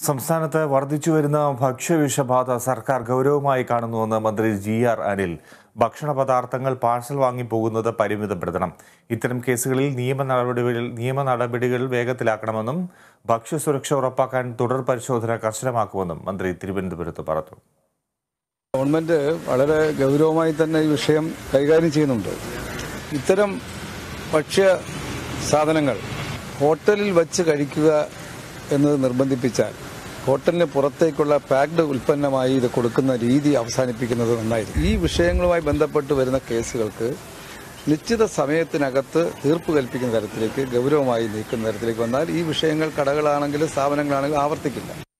സംസ്ഥാനത്ത് വർദ്ധിച്ചുവരുന്ന ഭക്ഷ്യവിഷബാധ സർക്കാർ ഗൗരവമായി കാണുന്നുവെന്ന് മന്ത്രി ജി ആർ അനിൽ ഭക്ഷണ പദാർത്ഥങ്ങൾ പാഴ്സൽ വാങ്ങിപ്പോകുന്നത് പരിമിതപ്പെടുത്തണം ഇത്തരം കേസുകളിൽ നിയമ നടപടികൾ നിയമ നടപടികൾ വേഗത്തിലാക്കണമെന്നും ഭക്ഷ്യസുരക്ഷ ഉറപ്പാക്കാൻ തുടർ പരിശോധന കർശനമാക്കുമെന്നും മന്ത്രി തിരുവനന്തപുരത്ത് പറഞ്ഞു ഗവൺമെന്റ് വളരെ ഗൗരവമായി തന്നെ ഈ വിഷയം കൈകാര്യം ചെയ്യുന്നുണ്ട് ഇത്തരം ഭക്ഷ്യ സാധനങ്ങൾ ഹോട്ടലിൽ വച്ച് കഴിക്കുക എന്നത് നിർബന്ധിപ്പിച്ചാൽ ഹോട്ടലിന് പുറത്തേക്കുള്ള പാക്ഡ് ഉൽപ്പന്നമായി ഇത് കൊടുക്കുന്ന രീതി അവസാനിപ്പിക്കുന്നത് നന്നായിരിക്കും ഈ വിഷയങ്ങളുമായി ബന്ധപ്പെട്ട് വരുന്ന കേസുകൾക്ക് നിശ്ചിത സമയത്തിനകത്ത് തീർപ്പ് കൽപ്പിക്കുന്ന തരത്തിലേക്ക് ഗൗരവമായി നീക്കുന്ന തരത്തിലേക്ക് വന്നാൽ ഈ വിഷയങ്ങൾ കടകളാണെങ്കിലും സ്ഥാപനങ്ങളാണെങ്കിലും ആവർത്തിക്കില്ല